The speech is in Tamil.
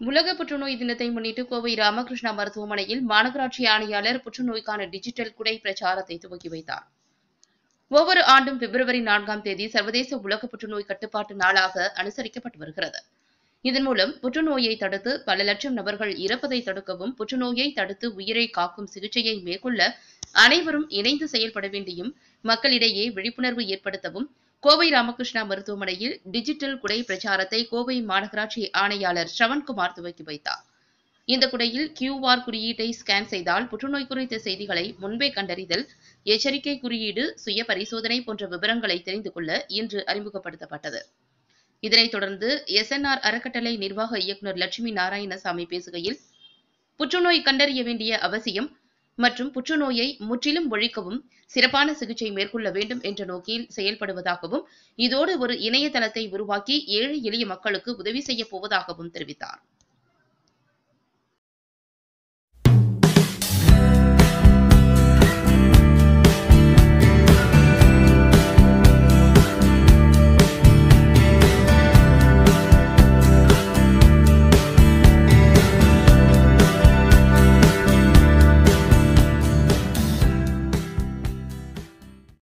உலக புற்றுநோய் தினத்தை முன்னிட்டு கோவை ராமகிருஷ்ணா மருத்துவமனையில் மாநகராட்சி ஆணையாளர் புற்றுநோய்க்கான டிஜிட்டல் குடை பிரச்சாரத்தை துவக்கி வைத்தார் ஒவ்வொரு ஆண்டும் பிப்ரவரி நான்காம் தேதி சர்வதேச உலக புற்றுநோய் கட்டுப்பாட்டு நாளாக அனுசரிக்கப்பட்டு வருகிறது இதன் மூலம் புற்றுநோயை தடுத்து பல லட்சம் நபர்கள் இறப்பதை தடுக்கவும் புற்றுநோயை தடுத்து உயிரை காக்கும் சிகிச்சையை மேற்கொள்ள அனைவரும் இணைந்து செயல்பட வேண்டியும் மக்களிடையே விழிப்புணர்வு ஏற்படுத்தவும் கோவை ராமகிருஷ்ணா மருத்துவமனையில் டிஜிட்டல் குடை பிரச்சாரத்தை கோவை மாநகராட்சி ஆணையாளர் ஸ்ரவன்குமார் துவக்கி வைத்தார் இந்த குடையில் கியூஆர் குறியீட்டை ஸ்கேன் செய்தால் புற்றுநோய் குறித்த செய்திகளை முன்பே கண்டறிதல் எச்சரிக்கை குறியீடு சுய பரிசோதனை போன்ற விவரங்களை தெரிந்து கொள்ள இன்று அறிமுகப்படுத்தப்பட்டது இதனைத் தொடர்ந்து எஸ்என்ஆர் அறக்கட்டளை நிர்வாக இயக்குநர் லட்சுமி நாராயணசாமி பேசுகையில் புற்றுநோய் கண்டறிய வேண்டிய அவசியம் மற்றும் புற்றுநோயை முற்றிலும் ஒழிக்கவும் சிறப்பான சிகிச்சை மேற்கொள்ள வேண்டும் என்ற நோக்கில் செயல்படுவதாகவும் இதோடு ஒரு இணையதளத்தை உருவாக்கி ஏழை எளிய மக்களுக்கு உதவி செய்யப் போவதாகவும் தெரிவித்தார்